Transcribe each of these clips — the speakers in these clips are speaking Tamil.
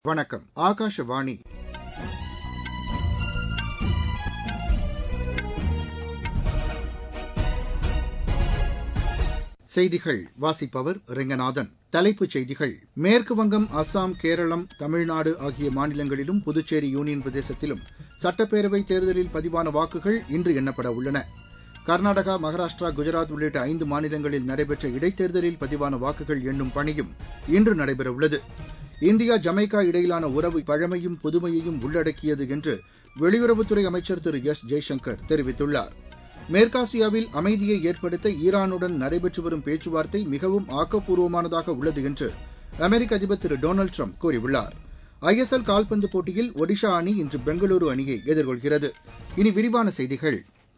வணக்கம் ஆகாஷவாணி செய்திகள் வாசிப்பவர் ரெங்கநாதன் தலைப்புச் செய்திகள் மேற்கு வங்கம் அஸ்ஸாம் கேரளம் தமிழ்நாடு ஆகிய மாநிலங்களிலும் புதுச்சேரி யூனியன் பிரதேசத்திலும் சட்டப்பேரவைத் தேர்தலில் பதிவான வாக்குகள் இன்று எண்ணப்பட உள்ளன கர்நாடகா மகாராஷ்டிரா குஜராத் உள்ளிட்ட ஐந்து மாநிலங்களில் நடைபெற்ற இடைத்தேர்தலில் பதிவான வாக்குகள் எண்ணும் பணியும் இன்று நடைபெறவுள்ளது இந்தியா ஜமைக்கா இடையிலான உறவு பழமையும் புதுமையையும் உள்ளடக்கியது என்று வெளியுறவுத்துறை அமைச்சர் திரு எஸ் ஜெய்சங்கர் தெரிவித்துள்ளார் மேற்காசியாவில் அமைதியை ஏற்படுத்த ஈரானுடன் நடைபெற்று வரும் பேச்சுவார்த்தை மிகவும் ஆக்கப்பூர்வமானதாக உள்ளது என்று அமெரிக்க அதிபர் திரு டொனால்டு ட்ரம்ப் கூறியுள்ளார் ஐஎஸ்எல் கால்பந்து போட்டியில் ஒடிஷா அணி இன்று பெங்களூரு அணியை எதிர்கொள்கிறது இனி விரிவான செய்திகள்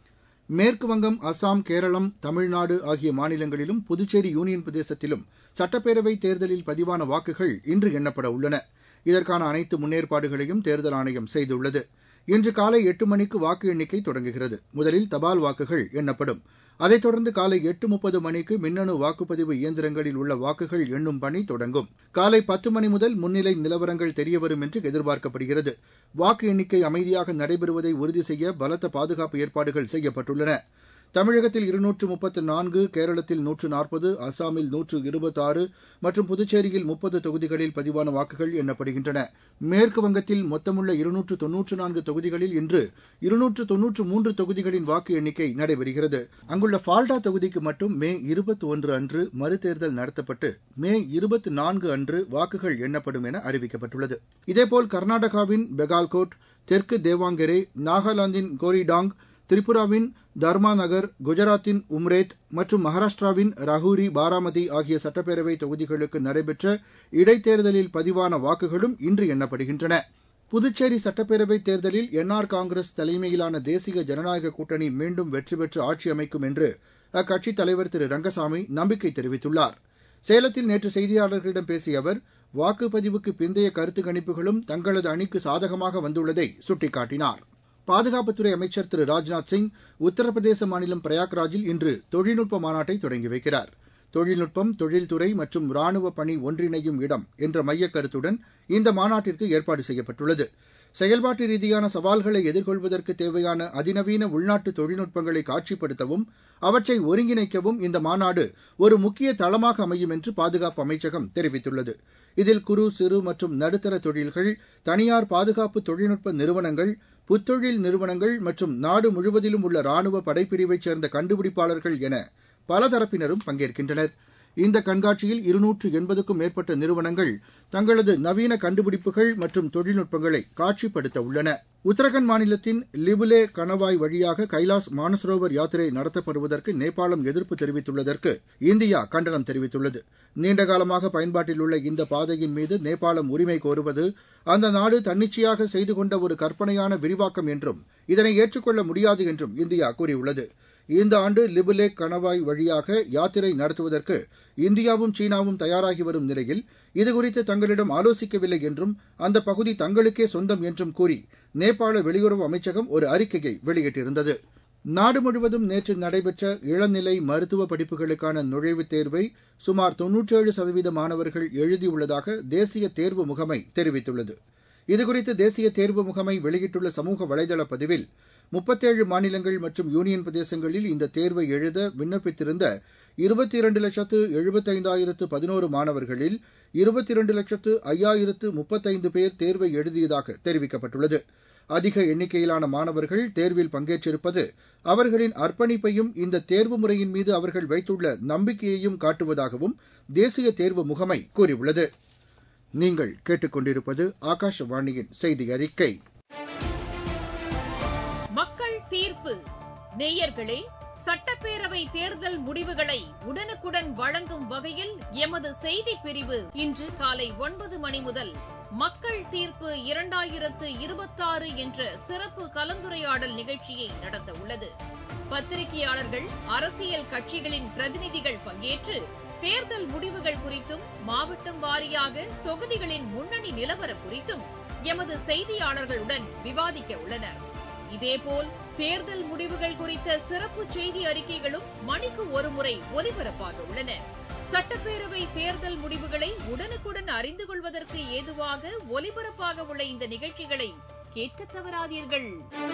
மேற்கு வங்கம் அஸ்ஸாம் கேரளம் தமிழ்நாடு ஆகிய மாநிலங்களிலும் புதுச்சேரி யூனியன் பிரதேசத்திலும் சட்டப்பேரவைத் தேர்தலில் பதிவான வாக்குகள் இன்று எண்ணப்பட உள்ளன இதற்கான அனைத்து முன்னேற்பாடுகளையும் தேர்தல் ஆணையம் செய்துள்ளது இன்று காலை எட்டு மணிக்கு வாக்கு எண்ணிக்கை தொடங்குகிறது முதலில் தபால் வாக்குகள் எண்ணப்படும் அதைத் தொடர்ந்து காலை எட்டு முப்பது மணிக்கு மின்னணு வாக்குப்பதிவு இயந்திரங்களில் உள்ள வாக்குகள் எண்ணும் பணி தொடங்கும் காலை பத்து மணி முதல் முன்னிலை நிலவரங்கள் தெரியவரும் என்று எதிர்பார்க்கப்படுகிறது வாக்கு எண்ணிக்கை அமைதியாக நடைபெறுவதை உறுதி செய்ய பலத்த பாதுகாப்பு ஏற்பாடுகள் செய்யப்பட்டுள்ளன தமிழகத்தில் இருநூற்று முப்பத்து நான்கு கேரளத்தில் நூற்று நாற்பது அஸ்ஸாமில் நூற்று இருபத்தாறு மற்றும் புதுச்சேரியில் முப்பது தொகுதிகளில் பதிவான வாக்குகள் எண்ணப்படுகின்றன மேற்கு வங்கத்தில் மொத்தமுள்ள இருநூற்று தொன்னூற்று நான்கு தொகுதிகளில் இன்று இருநூற்று தொன்னூற்று மூன்று தொகுதிகளின் வாக்கு எண்ணிக்கை நடைபெறுகிறது அங்குள்ள ஃபால்டா தொகுதிக்கு மட்டும் மே இருபத்தி ஒன்று அன்று மறுதேர்தல் நடத்தப்பட்டு மே இருபத்தி நான்கு அன்று வாக்குகள் எண்ணப்படும் என அறிவிக்கப்பட்டுள்ளது இதேபோல் கர்நாடகாவின் பெகால்கோட் தெற்கு தேவாங்கெரே நாகாலாந்தின் கோரிடாங் திரிபுராவின் தர்மா நகர் குஜராத்தின் உம்ரேத் மற்றும் மகாராஷ்டிராவின் ரஹூரி பாராமதி ஆகிய சட்டப்பேரவை தொகுதிகளுக்கு நடைபெற்ற இடைத்தேர்தலில் பதிவான வாக்குகளும் இன்று எண்ணப்படுகின்றன புதுச்சேரி சட்டப்பேரவைத் தேர்தலில் என்ஆர் காங்கிரஸ் தலைமையிலான தேசிய ஜனநாயக கூட்டணி மீண்டும் வெற்றி பெற்று ஆட்சி அமைக்கும் என்று அக்கட்சித் தலைவர் திரு ரங்கசாமி நம்பிக்கை தெரிவித்துள்ளார் சேலத்தில் நேற்று செய்தியாளர்களிடம் பேசிய அவர் வாக்குப்பதிவுக்கு பிந்தைய கருத்து கணிப்புகளும் தங்களது அணிக்கு சாதகமாக வந்துள்ளதை சுட்டிக்காட்டினார் பாதுகாப்புத்துறை அமைச்சர் திரு ராஜ்நாத் சிங் உத்தரப்பிரதேச மாநிலம் பிரயாக்ராஜில் இன்று தொழில்நுட்ப மாநாட்டை தொடங்கி வைக்கிறார் தொழில்நுட்பம் தொழில்துறை மற்றும் ராணுவ பணி ஒன்றிணையும் இடம் என்ற மையக் கருத்துடன் இந்த மாநாட்டிற்கு ஏற்பாடு செய்யப்பட்டுள்ளது செயல்பாட்டு ரீதியான சவால்களை எதிர்கொள்வதற்கு தேவையான அதிநவீன உள்நாட்டு தொழில்நுட்பங்களை காட்சிப்படுத்தவும் அவற்றை ஒருங்கிணைக்கவும் இந்த மாநாடு ஒரு முக்கிய தளமாக அமையும் என்று பாதுகாப்பு அமைச்சகம் தெரிவித்துள்ளது இதில் குறு சிறு மற்றும் நடுத்தர தொழில்கள் தனியார் பாதுகாப்பு தொழில்நுட்ப நிறுவனங்கள் புத்தொழில் நிறுவனங்கள் மற்றும் நாடு முழுவதிலும் உள்ள ராணுவ படைப்பிரிவைச் சேர்ந்த கண்டுபிடிப்பாளர்கள் என பல தரப்பினரும் பங்கேற்கின்றனர் இந்த கண்காட்சியில் இருநூற்று எண்பதுக்கும் மேற்பட்ட நிறுவனங்கள் தங்களது நவீன கண்டுபிடிப்புகள் மற்றும் தொழில்நுட்பங்களை காட்சிப்படுத்த உள்ளன உத்தரகண்ட் மாநிலத்தின் லிபுலே கணவாய் வழியாக கைலாஸ் மானசரோவர் யாத்திரை நடத்தப்படுவதற்கு நேபாளம் எதிர்ப்பு தெரிவித்துள்ளதற்கு இந்தியா கண்டனம் தெரிவித்துள்ளது நீண்டகாலமாக பயன்பாட்டில் உள்ள இந்த பாதையின் மீது நேபாளம் உரிமை கோருவது அந்த நாடு தன்னிச்சையாக செய்து கொண்ட ஒரு கற்பனையான விரிவாக்கம் என்றும் இதனை ஏற்றுக்கொள்ள முடியாது என்றும் இந்தியா கூறியுள்ளது இந்த ஆண்டு லிபுலேக் கணவாய் வழியாக யாத்திரை நடத்துவதற்கு இந்தியாவும் சீனாவும் தயாராகி வரும் நிலையில் இதுகுறித்து தங்களிடம் ஆலோசிக்கவில்லை என்றும் அந்த பகுதி தங்களுக்கே சொந்தம் என்றும் கூறி நேபாள வெளியுறவு அமைச்சகம் ஒரு அறிக்கையை வெளியிட்டிருந்தது நாடு முழுவதும் நேற்று நடைபெற்ற இளநிலை மருத்துவ படிப்புகளுக்கான நுழைவுத் தேர்வை சுமார் தொன்னூற்றேழு சதவீத மாணவர்கள் எழுதியுள்ளதாக தேசிய தேர்வு முகமை தெரிவித்துள்ளது இதுகுறித்து தேசிய தேர்வு முகமை வெளியிட்டுள்ள சமூக வலைதள பதிவில் முப்பத்தேழு மாநிலங்கள் மற்றும் யூனியன் பிரதேசங்களில் இந்த தேர்வை எழுத விண்ணப்பித்திருந்த இருபத்தி இரண்டு லட்சத்து எழுபத்தைந்தாயிரத்து பதினோரு மாணவர்களில் இருபத்தி இரண்டு லட்சத்து ஐயாயிரத்து முப்பத்தைந்து பேர் தேர்வை எழுதியதாக தெரிவிக்கப்பட்டுள்ளது அதிக எண்ணிக்கையிலான மாணவர்கள் தேர்வில் பங்கேற்றிருப்பது அவர்களின் அர்ப்பணிப்பையும் இந்த தேர்வு முறையின் மீது அவர்கள் வைத்துள்ள நம்பிக்கையையும் காட்டுவதாகவும் தேசிய தேர்வு முகமை கூறியுள்ளது நீங்கள் கேட்டுக்கொண்டிருப்பது ஆகாஷவாணியின் செய்தி அறிக்கை மக்கள் தீர்ப்பு நேயர்களே சட்டப்பேரவை தேர்தல் முடிவுகளை உடனுக்குடன் வழங்கும் வகையில் எமது செய்தி பிரிவு இன்று காலை ஒன்பது மணி முதல் மக்கள் தீர்ப்பு இரண்டாயிரத்து இருபத்தாறு என்ற சிறப்பு கலந்துரையாடல் நிகழ்ச்சியை நடத்த உள்ளது பத்திரிகையாளர்கள் அரசியல் கட்சிகளின் பிரதிநிதிகள் பங்கேற்று தேர்தல் முடிவுகள் குறித்தும் மாவட்டம் வாரியாக தொகுதிகளின் முன்னணி நிலவரம் குறித்தும் எமது செய்தியாளர்களுடன் விவாதிக்க உள்ளனர் இதேபோல் தேர்தல் முடிவுகள் குறித்த சிறப்பு செய்தி அறிக்கைகளும் மணிக்கு ஒருமுறை ஒலிபரப்பாக உள்ளன சட்டப்பேரவை தேர்தல் முடிவுகளை உடனுக்குடன் அறிந்து கொள்வதற்கு ஏதுவாக ஒலிபரப்பாக உள்ள இந்த நிகழ்ச்சிகளை கேட்க தவறாதீர்கள்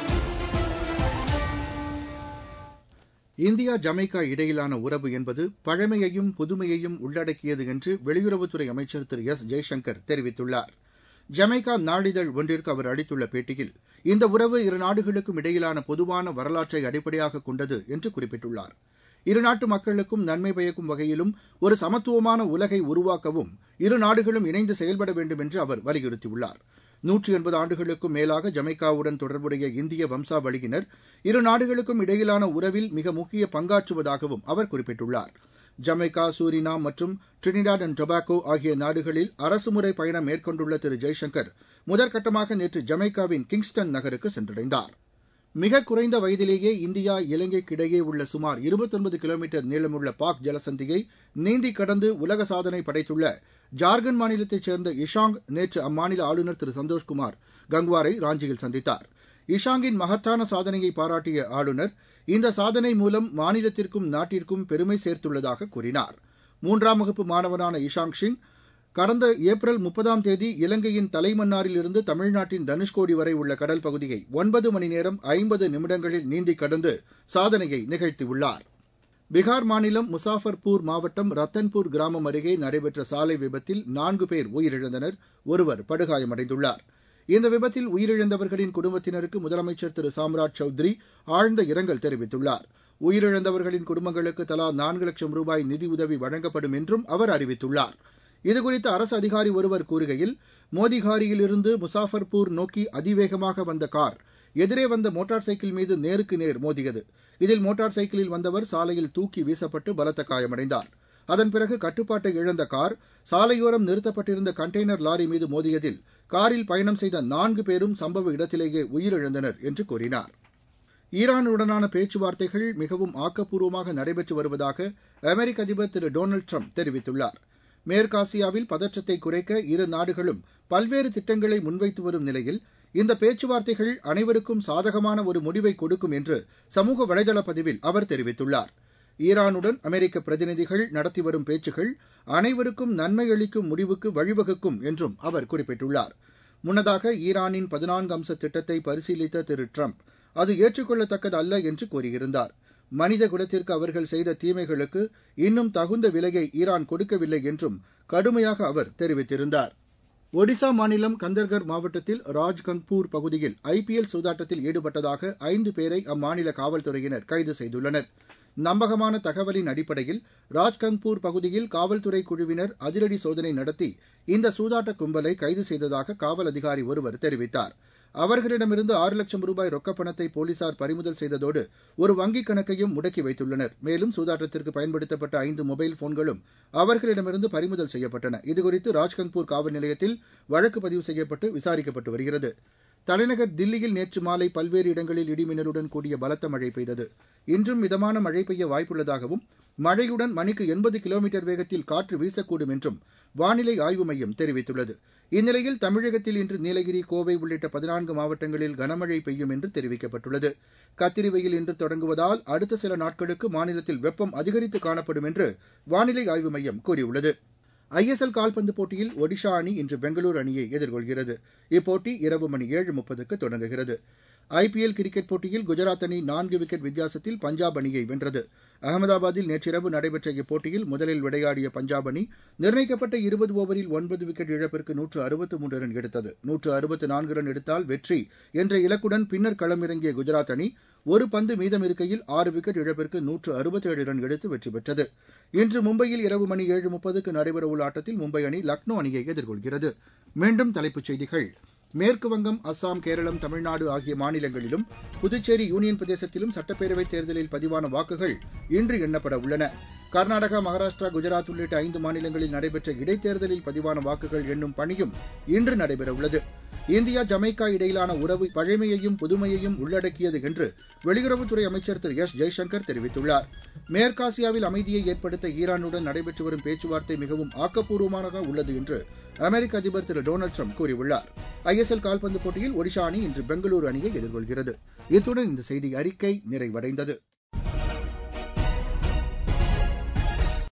இந்தியா ஜமைக்கா இடையிலான உறவு என்பது பழமையையும் புதுமையையும் உள்ளடக்கியது என்று வெளியுறவுத்துறை அமைச்சர் திரு எஸ் ஜெய்சங்கர் தெரிவித்துள்ளார் ஜமைக்கா நாளிதழ் ஒன்றிற்கு அவர் அளித்துள்ள பேட்டியில் இந்த உறவு இரு நாடுகளுக்கும் இடையிலான பொதுவான வரலாற்றை அடிப்படையாக கொண்டது என்று குறிப்பிட்டுள்ளார் இருநாட்டு மக்களுக்கும் நன்மை பயக்கும் வகையிலும் ஒரு சமத்துவமான உலகை உருவாக்கவும் இரு நாடுகளும் இணைந்து செயல்பட வேண்டும் என்று அவர் வலியுறுத்தியுள்ளார் நூற்றி எண்பது ஆண்டுகளுக்கும் மேலாக ஜமைக்காவுடன் தொடர்புடைய இந்திய வம்சாவளியினர் இரு நாடுகளுக்கும் இடையிலான உறவில் மிக முக்கிய பங்காற்றுவதாகவும் அவர் குறிப்பிட்டுள்ளார் ஜமைக்கா சூரினாம் மற்றும் டிரினிடாட் அண்ட் டொபாக்கோ ஆகிய நாடுகளில் அரசுமுறை பயணம் மேற்கொண்டுள்ள திரு ஜெய்சங்கர் முதற்கட்டமாக நேற்று ஜமைக்காவின் கிங்ஸ்டன் நகருக்கு சென்றடைந்தார் மிக குறைந்த வயதிலேயே இந்தியா இலங்கைக்கிடையே உள்ள சுமார் இருபத்தொன்பது கிலோமீட்டர் நீளமுள்ள பாக் ஜலசந்தியை நீந்தி கடந்து உலக சாதனை படைத்துள்ள ஜார்க்கண்ட் மாநிலத்தைச் சேர்ந்த இஷாங் நேற்று அம்மாநில ஆளுநர் திரு சந்தோஷ்குமார் கங்குவாரை ராஞ்சியில் சந்தித்தார் இஷாங்கின் மகத்தான சாதனையை பாராட்டிய ஆளுநர் இந்த சாதனை மூலம் மாநிலத்திற்கும் நாட்டிற்கும் பெருமை சேர்த்துள்ளதாக கூறினார் மூன்றாம் வகுப்பு மாணவனான இஷாங் சிங் கடந்த ஏப்ரல் முப்பதாம் தேதி இலங்கையின் தலைமன்னாரில் இருந்து தமிழ்நாட்டின் தனுஷ்கோடி வரை உள்ள கடல் பகுதியை ஒன்பது மணி நேரம் ஐம்பது நிமிடங்களில் நீந்தி கடந்து சாதனையை நிகழ்த்தியுள்ளார் பீகார் மாநிலம் முசாஃபர்பூர் மாவட்டம் ரத்தன்பூர் கிராமம் அருகே நடைபெற்ற சாலை விபத்தில் நான்கு பேர் உயிரிழந்தனர் ஒருவர் படுகாயமடைந்துள்ளார் இந்த விபத்தில் உயிரிழந்தவர்களின் குடும்பத்தினருக்கு முதலமைச்சர் திரு சாம்ராஜ் சௌத்ரி ஆழ்ந்த இரங்கல் தெரிவித்துள்ளார் உயிரிழந்தவர்களின் குடும்பங்களுக்கு தலா நான்கு லட்சம் ரூபாய் நிதியுதவி வழங்கப்படும் என்றும் அவர் அறிவித்துள்ளார் இதுகுறித்து அரசு அதிகாரி ஒருவர் கூறுகையில் மோதிகாரியிலிருந்து முசாஃபர்பூர் நோக்கி அதிவேகமாக வந்த கார் எதிரே வந்த மோட்டார் சைக்கிள் மீது நேருக்கு நேர் மோதியது இதில் மோட்டார் சைக்கிளில் வந்தவர் சாலையில் தூக்கி வீசப்பட்டு பலத்த காயமடைந்தார் அதன் பிறகு கட்டுப்பாட்டை இழந்த கார் சாலையோரம் நிறுத்தப்பட்டிருந்த கண்டெய்னர் லாரி மீது மோதியதில் காரில் பயணம் செய்த நான்கு பேரும் சம்பவ இடத்திலேயே உயிரிழந்தனர் என்று கூறினார் ஈரானுடனான பேச்சுவார்த்தைகள் மிகவும் ஆக்கப்பூர்வமாக நடைபெற்று வருவதாக அமெரிக்க அதிபர் திரு டொனால்டு ட்ரம்ப் தெரிவித்துள்ளார் மேற்காசியாவில் பதற்றத்தை குறைக்க இரு நாடுகளும் பல்வேறு திட்டங்களை முன்வைத்து வரும் நிலையில் இந்த பேச்சுவார்த்தைகள் அனைவருக்கும் சாதகமான ஒரு முடிவை கொடுக்கும் என்று சமூக வலைதள பதிவில் அவர் தெரிவித்துள்ளார் ஈரானுடன் அமெரிக்க பிரதிநிதிகள் நடத்தி வரும் பேச்சுகள் அனைவருக்கும் நன்மை அளிக்கும் முடிவுக்கு வழிவகுக்கும் என்றும் அவர் குறிப்பிட்டுள்ளார் முன்னதாக ஈரானின் பதினான்கு அம்ச திட்டத்தை பரிசீலித்த திரு ட்ரம்ப் அது ஏற்றுக்கொள்ளத்தக்கது அல்ல என்று கூறியிருந்தார் மனித குலத்திற்கு அவர்கள் செய்த தீமைகளுக்கு இன்னும் தகுந்த விலையை ஈரான் கொடுக்கவில்லை என்றும் கடுமையாக அவர் தெரிவித்திருந்தார் ஒடிசா மாநிலம் கந்தர்கர் மாவட்டத்தில் ராஜ்கங்பூர் பகுதியில் ஐபிஎல் சூதாட்டத்தில் ஈடுபட்டதாக ஐந்து பேரை அம்மாநில காவல்துறையினர் கைது செய்துள்ளனர் நம்பகமான தகவலின் அடிப்படையில் ராஜ்கங்பூர் பகுதியில் காவல்துறை குழுவினர் அதிரடி சோதனை நடத்தி இந்த சூதாட்ட கும்பலை கைது செய்ததாக காவல் அதிகாரி ஒருவர் தெரிவித்தார் அவர்களிடமிருந்து ஆறு லட்சம் ரூபாய் ரொக்கப் பணத்தை போலீசார் பறிமுதல் செய்ததோடு ஒரு வங்கிக் கணக்கையும் முடக்கி வைத்துள்ளனர் மேலும் சூதாட்டத்திற்கு பயன்படுத்தப்பட்ட ஐந்து மொபைல் போன்களும் அவர்களிடமிருந்து பறிமுதல் செய்யப்பட்டன இதுகுறித்து ராஜ்கங்பூர் காவல் நிலையத்தில் வழக்கு பதிவு செய்யப்பட்டு விசாரிக்கப்பட்டு வருகிறது தலைநகர் தில்லியில் நேற்று மாலை பல்வேறு இடங்களில் இடிமின்னலுடன் கூடிய பலத்த மழை பெய்தது இன்றும் மிதமான மழை பெய்ய வாய்ப்புள்ளதாகவும் மழையுடன் மணிக்கு எண்பது கிலோமீட்டர் வேகத்தில் காற்று வீசக்கூடும் என்றும் வானிலை ஆய்வு மையம் தெரிவித்துள்ளது இந்நிலையில் தமிழகத்தில் இன்று நீலகிரி கோவை உள்ளிட்ட பதினான்கு மாவட்டங்களில் கனமழை பெய்யும் என்று தெரிவிக்கப்பட்டுள்ளது கத்திரி வெயில் இன்று தொடங்குவதால் அடுத்த சில நாட்களுக்கு மாநிலத்தில் வெப்பம் அதிகரித்து காணப்படும் என்று வானிலை ஆய்வு மையம் கூறியுள்ளது ஐஎஸ்எல் கால்பந்து போட்டியில் ஒடிஷா அணி இன்று பெங்களூரு அணியை எதிர்கொள்கிறது இப்போட்டி இரவு மணி ஏழு முப்பதுக்கு தொடங்குகிறது ஐபிஎல் கிரிக்கெட் போட்டியில் குஜராத் அணி நான்கு விக்கெட் வித்தியாசத்தில் பஞ்சாப் அணியை வென்றது அகமதாபாத்தில் நேற்றிரவு நடைபெற்ற இப்போட்டியில் முதலில் விளையாடிய பஞ்சாப் அணி நிர்ணயிக்கப்பட்ட இருபது ஓவரில் ஒன்பது விக்கெட் இழப்பிற்கு நூற்று அறுபத்து மூன்று ரன் எடுத்தது நூற்று அறுபத்து நான்கு ரன் எடுத்தால் வெற்றி என்ற இலக்குடன் பின்னர் களமிறங்கிய குஜராத் அணி ஒரு பந்து மீதம் இருக்கையில் ஆறு விக்கெட் இழப்பிற்கு நூற்று அறுபத்தேழு ரன் எடுத்து வெற்றி பெற்றது இன்று மும்பையில் இரவு மணி ஏழு முப்பதுக்கு நடைபெறவுள்ள ஆட்டத்தில் மும்பை அணி லக்னோ அணியை எதிர்கொள்கிறது மீண்டும் தலைப்புச் செய்திகள் மேற்குவங்கம் அஸ்ஸாம் கேரளம் தமிழ்நாடு ஆகிய மாநிலங்களிலும் புதுச்சேரி யூனியன் பிரதேசத்திலும் சட்டப்பேரவைத் தேர்தலில் பதிவான வாக்குகள் இன்று எண்ணப்பட உள்ளன கர்நாடகா மகாராஷ்டிரா குஜராத் உள்ளிட்ட ஐந்து மாநிலங்களில் நடைபெற்ற இடைத்தேர்தலில் பதிவான வாக்குகள் எண்ணும் பணியும் இன்று நடைபெறவுள்ளது இந்தியா ஜமைக்கா இடையிலான உறவு பழமையையும் புதுமையையும் உள்ளடக்கியது என்று வெளியுறவுத்துறை அமைச்சர் திரு எஸ் ஜெய்சங்கர் தெரிவித்துள்ளார் மேற்காசியாவில் அமைதியை ஏற்படுத்த ஈரானுடன் நடைபெற்று வரும் பேச்சுவார்த்தை மிகவும் ஆக்கப்பூர்வமாக உள்ளது என்று அமெரிக்க அதிபர் திரு டொனால்டு ட்ரம்ப் கூறியுள்ளார் ஐஎஸ்எல் கால்பந்து போட்டியில் ஒடிஷா அணி இன்று பெங்களூரு அணியை எதிர்கொள்கிறது இத்துடன் இந்த செய்தி அறிக்கை நிறைவடைந்தது